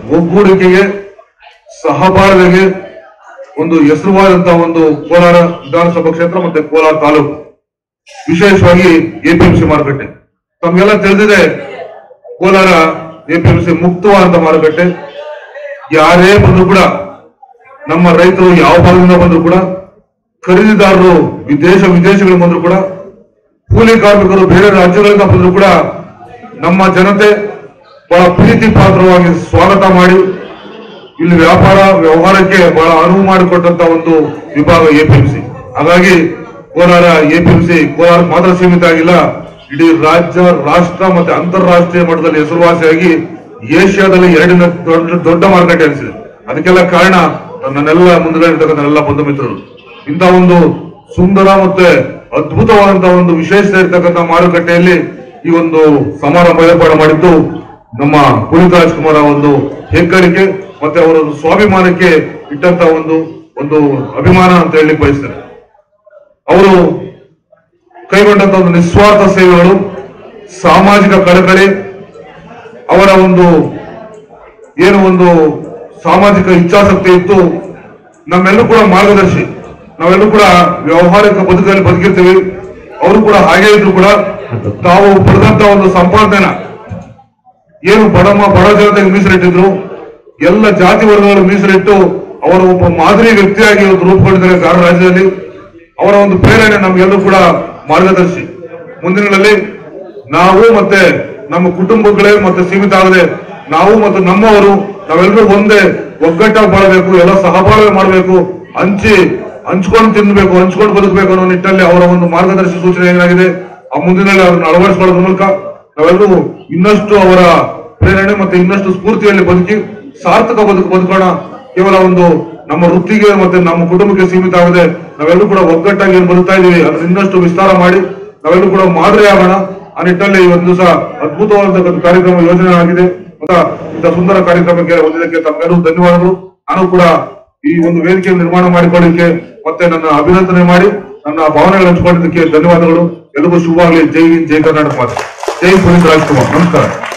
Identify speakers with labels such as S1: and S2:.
S1: ಒಗ್ಗೂಡಿಕೆಗೆ ಸಹಬಾಳ್ವೆಗೆ ಒಂದು ಹೆಸರುವಾದಂತಹ ಒಂದು ಕೋಲಾರ ವಿಧಾನಸಭಾ ಕ್ಷೇತ್ರ ಮತ್ತೆ ಕೋಲಾರ ತಾಲೂಕು ವಿಶೇಷವಾಗಿ ಎಪಿಎಂಸಿ ಮಾರುಕಟ್ಟೆ ತಮ್ಗೆಲ್ಲ ತಿಳಿದಿದೆ ಕೋಲಾರ ಎಪಿಎಂಸಿ ಮುಕ್ತವಾದಂತ ಮಾರುಕಟ್ಟೆ ಯಾರೇ ಬಂದ್ರು ಕೂಡ ನಮ್ಮ ರೈತರು ಯಾವ ಭಾಗದಿಂದ ಬಂದ್ರು ಕೂಡ ಖರೀದಿದಾರರು ವಿದೇಶ ವಿದೇಶಗಳಿಂದ ಬಂದ್ರು ಕೂಡ ಕೂಲಿ ಕಾರ್ಮಿಕರು ಬೇರೆ ರಾಜ್ಯಗಳಿಂದ ಬಂದ್ರು ಕೂಡ ನಮ್ಮ ಜನತೆ ಬಹಳ ಪ್ರೀತಿ ಪಾತ್ರವಾಗಿ ಸ್ವಾಗತ ಮಾಡಿ ಇಲ್ಲಿ ವ್ಯಾಪಾರ ವ್ಯವಹಾರಕ್ಕೆ ಬಹಳ ಅನುವು ಮಾಡಿಕೊಟ್ಟಂತ ಒಂದು ವಿಭಾಗ ಎಪಿಎಂಸಿ ಹಾಗಾಗಿ ಕೋಲಾರ ಎಪಿಎಂಸಿ ಕೋಲಾರ ಮಾತ್ರ ಸೀಮಿತ ಆಗಿಲ್ಲ ಇಡೀ ರಾಜ್ಯ ರಾಷ್ಟ್ರ ಮತ್ತೆ ಅಂತಾರಾಷ್ಟ್ರೀಯ ಮಟ್ಟದಲ್ಲಿ ಹೆಸರುವಾಸಿಯಾಗಿ ಏಷ್ಯಾದಲ್ಲಿ ಎರಡನೇ ದೊಡ್ಡ ದೊಡ್ಡ ಮಾರುಕಟ್ಟೆ ಅನಿಸಿದೆ ಅದಕ್ಕೆಲ್ಲ ಕಾರಣ ನನ್ನೆಲ್ಲ ಮುಂದುಗಡೆ ಇರ್ತಕ್ಕಂಥ ಎಲ್ಲ ಬಂಧು ಮಿತ್ರರು ಇಂಥ ಒಂದು ಸುಂದರ ಮತ್ತೆ ಅದ್ಭುತವಾದಂತಹ ಒಂದು ವಿಶೇಷತೆ ಇರ್ತಕ್ಕಂಥ ಮಾರುಕಟ್ಟೆಯಲ್ಲಿ ಈ ಒಂದು ಸಮಾರಂಭ ಏರ್ಪಾಡು ಮಾಡಿದ್ದು ನಮ್ಮ ಪುನೀತ್ ರಾಜ್ಕುಮಾರ್ ಒಂದು ಹೆಗ್ಗಳಿಕೆ ಮತ್ತೆ ಅವರ ಒಂದು ಸ್ವಾಭಿಮಾನಕ್ಕೆ ಇಟ್ಟಂತ ಒಂದು ಒಂದು ಅಭಿಮಾನ ಅಂತ ಹೇಳಿ ಬಯಸ್ತಾರೆ ಅವರು ಕೈಗೊಂಡಂತ ಒಂದು ನಿಸ್ವಾರ್ಥ ಸೇವೆಗಳು ಸಾಮಾಜಿಕ ಕಳಕಳಿ ಅವರ ಒಂದು ಏನು ಒಂದು ಸಾಮಾಜಿಕ ಇಚ್ಛಾಶಕ್ತಿ ಇತ್ತು ನಮ್ಮೆಲ್ಲೂ ಕೂಡ ಮಾರ್ಗದರ್ಶಿ ನಾವೆಲ್ಲರೂ ಕೂಡ ವ್ಯಾವಹಾರಿಕ ಬದುಕಲ್ಲಿ ಬದುಕಿರ್ತೀವಿ ಅವರು ಕೂಡ ಹಾಗೆ ಇದ್ರು ಕೂಡ ತಾವು ಪಡೆದಂತ ಒಂದು ಸಂಪಾದನೆನ ಏನು ಬಡಮ ಬಡ ಜನತೆಗೆ ಮೀಸಲಿಟ್ಟಿದ್ರು ಎಲ್ಲ ಜಾತಿ ವರ್ಗಗಳು ಮೀಸಲಿಟ್ಟು ಅವರ ಒಬ್ಬ ಮಾದರಿ ವ್ಯಕ್ತಿಯಾಗಿ ಇವತ್ತು ರೂಪುಗೊಂಡಿದ್ದಾರೆ ಕಾರಣ ರಾಜ್ಯದಲ್ಲಿ ಅವರ ಒಂದು ಪ್ರೇರಣೆ ನಮ್ಗೆಲ್ಲರೂ ಕೂಡ ಮಾರ್ಗದರ್ಶಿ ಮುಂದಿನಗಳಲ್ಲಿ ನಾವು ಮತ್ತೆ ನಮ್ಮ ಕುಟುಂಬಗಳೇ ಮತ್ತೆ ಸೀಮಿತ ಆಗದೆ ನಾವು ಮತ್ತು ನಮ್ಮವರು ನಾವೆಲ್ಲರೂ ಒಂದೇ ಒಗ್ಗಟ್ಟಾಗಿ ಬಾಳಬೇಕು ಎಲ್ಲ ಸಹಬಾಳ್ವೆ ಮಾಡಬೇಕು ಹಂಚಿ ಹಂಚ್ಕೊಂಡು ತಿನ್ಬೇಕು ಹಂಚ್ಕೊಂಡು ಬದುಕಬೇಕು ಅನ್ನೋ ನಿಟ್ಟಲ್ಲಿ ಅವರ ಒಂದು ಮಾರ್ಗದರ್ಶಿ ಸೂಚನೆ ಏನಾಗಿದೆ ಆ ಮುಂದಿನಲ್ಲಿ ಅದನ್ನು ಅಳವಡಿಸಿಕೊಳ್ಳೋದ್ರ ಮೂಲಕ ನಾವೆಲ್ಲರೂ ಇನ್ನಷ್ಟು ಅವರ ಪ್ರೇರಣೆ ಮತ್ತೆ ಇನ್ನಷ್ಟು ಸ್ಫೂರ್ತಿಯಲ್ಲಿ ಬದುಕಿ ಸಾರ್ಥಕ ಬದುಕು ಬದುಕೋಣ ಕೇವಲ ಒಂದು ನಮ್ಮ ವೃತ್ತಿಗೆ ಮತ್ತೆ ನಮ್ಮ ಕುಟುಂಬಕ್ಕೆ ಸೀಮಿತ ಆಗದೆ ನಾವೆಲ್ಲರೂ ಕೂಡ ಒಗ್ಗಟ್ಟಾಗಿ ಏನ್ ಬದುಕ್ತಾ ಇದೀವಿ ಅದನ್ನ ಇನ್ನಷ್ಟು ವಿಸ್ತಾರ ಮಾಡಿ ನಾವೆಲ್ಲರೂ ಕೂಡ ಮಾದರಿ ಆಗೋಣ ಆ ನಿಟ್ಟಲ್ಲಿ ಇವತ್ತು ದಿವಸ ಅದ್ಭುತವಾದಂತಹ ಒಂದು ಕಾರ್ಯಕ್ರಮ ಯೋಜನೆ ಆಗಿದೆ ಮತ್ತೆ ಇಂಥ ಸುಂದರ ಕಾರ್ಯಕ್ರಮಕ್ಕೆ ಒಂದಿದ್ದಕ್ಕೆ ತಮ್ಮೆಲ್ಲರೂ ಧನ್ಯವಾದಗಳು ನಾನು ಕೂಡ ಈ ಒಂದು ವೇದಿಕೆ ನಿರ್ಮಾಣ ಮಾಡಿಕೊಳ್ಳಿಕ್ಕೆ ಮತ್ತೆ ನನ್ನ ಅಭಿನಂದನೆ ಮಾಡಿ ನನ್ನ ಭಾವನೆಗಳು ಹಂಚಿಕೊಂಡಿದ್ದಕ್ಕೆ ಧನ್ಯವಾದಗಳು ಎಲ್ಲರಿಗೂ ಶುಭವಾಗಲಿ ಜೈ ಹಿಂದ್ ಜೈ ಕರ್ನಾಟಕ ಮಾತು ಜೈ ಪುನೀತ್ ರಾಜ್ಕುಮಾರ್ ನಮಸ್ಕಾರ